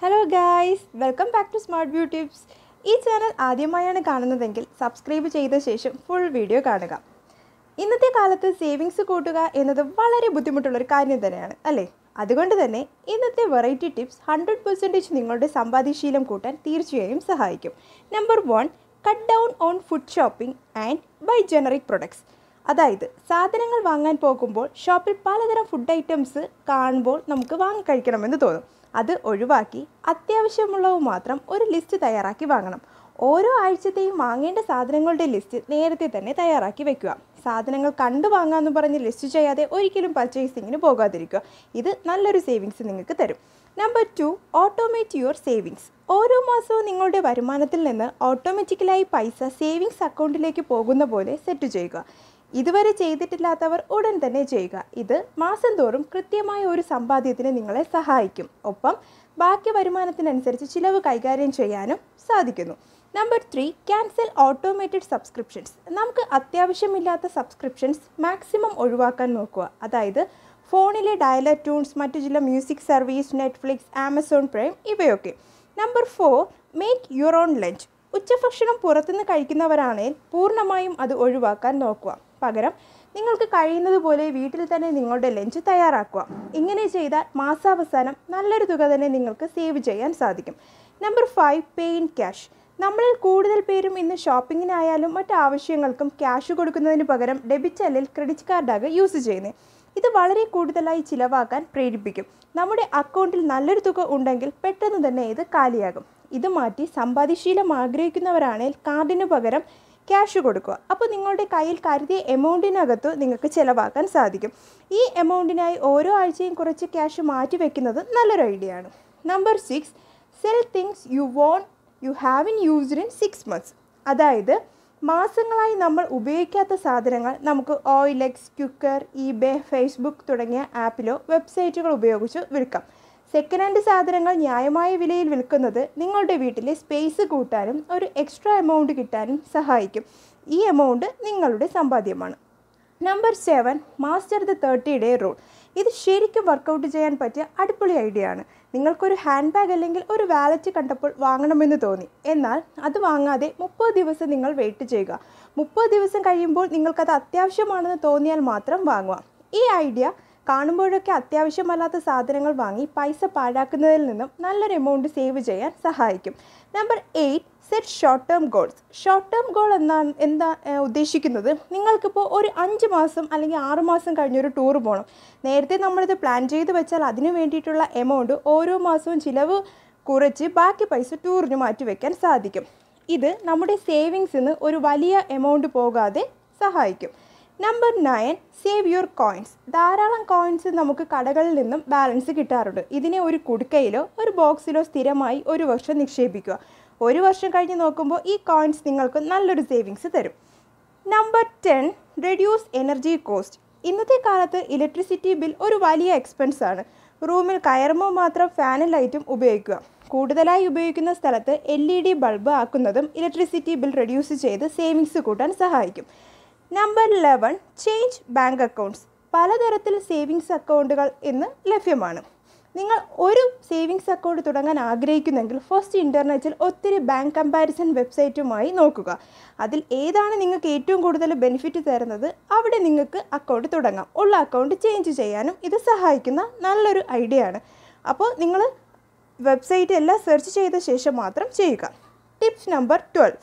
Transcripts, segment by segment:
hello guys welcome back to smart view tips ഈ channel ആദ്യമായാണ് കാണുന്നതെങ്കിൽ സബ്സ്ക്രൈബ് ചെയ്ത ശേഷം ഫുൾ വീഡിയോ കാണുക ഇന്നത്തെ കാലത്ത് സേവിങ്സ് കൂട്ടുക എന്നത് വളരെ ബുദ്ധിമുട്ടുള്ളൊരു കാര്യം തന്നെയാണ് അല്ലേ അതുകൊണ്ട് തന്നെ ഇന്നത്തെ വെറൈറ്റി ടിപ്സ് ഹൺഡ്രഡ് പെർസെൻറ്റേജ് നിങ്ങളുടെ സമ്പാദ്യശീലം കൂട്ടാൻ തീർച്ചയായും സഹായിക്കും number one cut down on food shopping and buy generic products അതായത് സാധനങ്ങൾ വാങ്ങാൻ പോകുമ്പോൾ ഷോപ്പിൽ പലതരം ഫുഡ് ഐറ്റംസ് കാണുമ്പോൾ നമുക്ക് വാങ്ങിക്കഴിക്കണമെന്ന് തോന്നും അത് ഒഴിവാക്കി അത്യാവശ്യമുള്ളവ മാത്രം ഒരു ലിസ്റ്റ് തയ്യാറാക്കി വാങ്ങണം ഓരോ ആഴ്ചത്തെയും വാങ്ങേണ്ട സാധനങ്ങളുടെ ലിസ്റ്റ് നേരത്തെ തന്നെ തയ്യാറാക്കി വെക്കുക സാധനങ്ങൾ കണ്ടു വാങ്ങാമെന്ന് പറഞ്ഞ് ലിസ്റ്റ് ചെയ്യാതെ ഒരിക്കലും പർച്ചേസിങ്ങിന് പോകാതിരിക്കുക ഇത് നല്ലൊരു സേവിങ്സ് നിങ്ങൾക്ക് തരും number two automate your savings ഓരോ മാസവും നിങ്ങളുടെ വരുമാനത്തിൽ നിന്ന് ഓട്ടോമാറ്റിക്കലായി പൈസ സേവിങ്സ് അക്കൗണ്ടിലേക്ക് പോകുന്ന പോലെ സെറ്റ് ചെയ്യുക ഇതുവരെ ചെയ്തിട്ടില്ലാത്തവർ ഉടൻ തന്നെ ചെയ്യുക ഇത് മാസം തോറും കൃത്യമായ ഒരു സമ്പാദ്യത്തിന് നിങ്ങളെ സഹായിക്കും ഒപ്പം ബാക്കി വരുമാനത്തിനനുസരിച്ച് ചിലവ് കൈകാര്യം ചെയ്യാനും സാധിക്കുന്നു number three cancel automated subscriptions നമുക്ക് അത്യാവശ്യമില്ലാത്ത സബ്സ്ക്രിപ്ഷൻസ് മാക്സിമം ഒഴിവാക്കാൻ നോക്കുക അതായത് ഫോണിലെ ഡയലർ ട്യൂൺസ് മറ്റു ചില music service Netflix Amazon Prime ഇവയൊക്കെ number four make your own lunch ഉച്ചഭക്ഷണം പുറത്തുനിന്ന് കഴിക്കുന്നവരാണെങ്കിൽ പൂർണ്ണമായും അത് ഒഴിവാക്കാൻ നോക്കുക പകരം നിങ്ങൾക്ക് കഴിയുന്നത് പോലെ വീട്ടിൽ തന്നെ നിങ്ങളുടെ ലഞ്ച് തയ്യാറാക്കുക ഇങ്ങനെ ചെയ്താൽ മാസാവസാനം നല്ലൊരു തുക തന്നെ നിങ്ങൾക്ക് സേവ് ചെയ്യാൻ സാധിക്കും number five pay in cash നമ്മളിൽ കൂടുതൽ പേരും ഇന്ന് ഷോപ്പിങ്ങിനായാലും മറ്റു ആവശ്യങ്ങൾക്കും ക്യാഷ് കൊടുക്കുന്നതിന് പകരം ഡെബിറ്റ് അല്ലെങ്കിൽ ക്രെഡിറ്റ് കാർഡാകെ യൂസ് ചെയ്യുന്നത് ഇത് വളരെ കൂടുതലായി ചിലവാക്കാൻ പ്രേരിപ്പിക്കും നമ്മുടെ അക്കൗണ്ടിൽ നല്ലൊരു തുക ഉണ്ടെങ്കിൽ പെട്ടെന്ന് തന്നെ ഇത് കാലിയാകും ഇത് മാറ്റി സമ്പാദ്യശീലം ആഗ്രഹിക്കുന്നവരാണെങ്കിൽ കാർഡിന് പകരം ക്യാഷ് കൊടുക്കുക അപ്പോൾ നിങ്ങളുടെ കയ്യിൽ കരുതിയ എമൗണ്ടിനകത്ത് നിങ്ങൾക്ക് ചിലവാക്കാൻ സാധിക്കും ഈ എമൗണ്ടിനായി ഓരോ ആഴ്ചയും കുറച്ച് ക്യാഷ് മാറ്റി വെക്കുന്നത് നല്ലൊരു ഐഡിയ ആണ് number six sell things you won you have in used in six months അതായത് മാസങ്ങളായി നമ്മൾ ഉപയോഗിക്കാത്ത സാധനങ്ങൾ നമുക്ക് ഓയിലെക്സ് ക്യുക്കർ ഇബേ ഫേസ്ബുക്ക് തുടങ്ങിയ ആപ്പിലോ വെബ്സൈറ്റുകൾ ഉപയോഗിച്ച് വിൽക്കാം സെക്കൻഡ് ഹാൻഡ് സാധനങ്ങൾ ന്യായമായ വിലയിൽ വിൽക്കുന്നത് നിങ്ങളുടെ വീട്ടിലെ സ്പേസ് കൂട്ടാനും ഒരു എക്സ്ട്രാ എമൗണ്ട് കിട്ടാനും സഹായിക്കും ഈ എമൗണ്ട് നിങ്ങളുടെ സമ്പാദ്യമാണ് number seven master the thirty day rule ഇത് ശരിക്കും വർക്കൗട്ട് ചെയ്യാൻ പറ്റിയ അടിപൊളി ഐഡിയ ആണ് നിങ്ങൾക്കൊരു ഹാൻഡ് ബാഗ് അല്ലെങ്കിൽ ഒരു വാലറ്റ് കണ്ടപ്പോൾ വാങ്ങണമെന്ന് തോന്നി എന്നാൽ അത് വാങ്ങാതെ മുപ്പത് ദിവസം നിങ്ങൾ വെയിറ്റ് ചെയ്യുക മുപ്പത് ദിവസം കഴിയുമ്പോൾ നിങ്ങൾക്കത് അത്യാവശ്യമാണെന്ന് തോന്നിയാൽ മാത്രം വാങ്ങുക ഈ ഐഡിയ കാണുമ്പോഴൊക്കെ അത്യാവശ്യമല്ലാത്ത സാധനങ്ങൾ വാങ്ങി പൈസ പാഴാക്കുന്നതിൽ നിന്നും നല്ലൊരു എമൗണ്ട് സേവ് ചെയ്യാൻ സഹായിക്കും number eight set short term goals short term goal എന്നാണ് എന്താ ഏഹ്, ഉദ്ദേശിക്കുന്നത് നിങ്ങൾക്കിപ്പോൾ ഒരു അഞ്ച് മാസം അല്ലെങ്കിൽ ആറ് മാസം കഴിഞ്ഞൊരു ടൂർ പോകണം നേരത്തെ നമ്മളിത് പ്ലാൻ ചെയ്ത് വെച്ചാൽ അതിന് വേണ്ടിയിട്ടുള്ള എമൗണ്ട് ഓരോ മാസവും ചിലവ് കുറച്ച് ബാക്കി പൈസ ടൂറിന് മാറ്റി വയ്ക്കാൻ സാധിക്കും ഇത് നമ്മുടെ സേവിങ്സിന് ഒരു വലിയ എമൗണ്ട് പോകാതെ സഹായിക്കും number nine save your coins ധാരാളം കോയിൻസ് നമുക്ക് കടകളിൽ നിന്നും ബാലൻസ് കിട്ടാറുണ്ട് ഇതിനെ ഒരു കുടുക്കയിലോ ഒരു ബോക്സിലോ സ്ഥിരമായി ഒരു വർഷം നിക്ഷേപിക്കുക ഒരു വർഷം കഴിഞ്ഞ് നോക്കുമ്പോൾ ഈ കോയിൻസ് നിങ്ങൾക്ക് നല്ലൊരു സേവിങ്സ് തരും number ten reduce energy cost ഇന്നത്തെ കാലത്ത് ഇലക്ട്രിസിറ്റി ബിൽ ഒരു വലിയ എക്സ്പെൻസ് ആണ് റൂമിൽ കയറുമ്പോൾ മാത്രം ഫാനും ലൈറ്റും ഉപയോഗിക്കുക കൂടുതലായി ഉപയോഗിക്കുന്ന സ്ഥലത്ത് എൽ ഇ ഡി ബൾബ് ആക്കുന്നതും ഇലക്ട്രിസിറ്റി ബിൽ റെഡ്യൂസ് ചെയ്ത് സേവിങ്സ് കൂട്ടാൻ സഹായിക്കും number eleven change bank accounts പലതരത്തിൽ സേവിങ്സ് അക്കൗണ്ടുകൾ ഇന്ന് ലഭ്യമാണ് നിങ്ങൾ ഒരു സേവിങ്സ് അക്കൗണ്ട് തുടങ്ങാൻ ആഗ്രഹിക്കുന്നെങ്കിൽ ഫസ്റ്റ് ഇൻ്റർനെറ്റിൽ ഒത്തിരി ബാങ്ക് കമ്പാരിസൺ വെബ്സൈറ്റുമായി നോക്കുക അതിൽ ഏതാണ് നിങ്ങൾക്ക് ഏറ്റവും കൂടുതൽ ബെനിഫിറ്റ് തരുന്നത് അവിടെ നിങ്ങൾക്ക് അക്കൗണ്ട് തുടങ്ങാം ഉള്ള അക്കൗണ്ട് ചേഞ്ച് ചെയ്യാനും ഇത് സഹായിക്കുന്ന നല്ലൊരു ഐഡിയ ആണ് അപ്പോൾ നിങ്ങൾ വെബ്സൈറ്റ് എല്ലാം സെർച്ച് ചെയ്ത ശേഷം മാത്രം ചെയ്യുക tips number twelve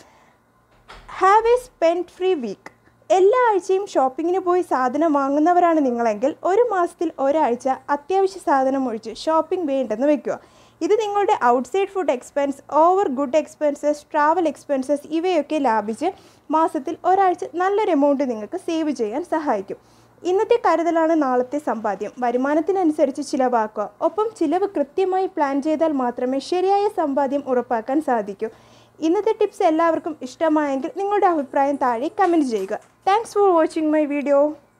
have a spend free week എല്ലാ ആഴ്ചയും ഷോപ്പിങ്ങിന് പോയി സാധനം വാങ്ങുന്നവരാണ് നിങ്ങളെങ്കിൽ ഒരു മാസത്തിൽ ഒരാഴ്ച അത്യാവശ്യ സാധനം ഒഴിച്ച് ഷോപ്പിംഗ് വേണ്ടെന്ന് വെക്കുക ഇത് നിങ്ങളുടെ outside food expense over good expenses travel expenses ഇവയൊക്കെ ലാഭിച്ച് മാസത്തിൽ ഒരാഴ്ച നല്ലൊരു എമൗണ്ട് നിങ്ങൾക്ക് സേവ് ചെയ്യാൻ സഹായിക്കും ഇന്നത്തെ കരുതലാണ് നാളത്തെ സമ്പാദ്യം വരുമാനത്തിനനുസരിച്ച് ചിലവാക്കുക ഒപ്പം ചിലവ് കൃത്യമായി പ്ലാൻ ചെയ്താൽ മാത്രമേ ശരിയായ സമ്പാദ്യം ഉറപ്പാക്കാൻ സാധിക്കൂ ഇന്നത്തെ ടിപ്സ് എല്ലാവർക്കും ഇഷ്ടമായെങ്കിൽ നിങ്ങളുടെ അഭിപ്രായം താഴെ കമൻറ്റ് ചെയ്യുക thanks for watching my video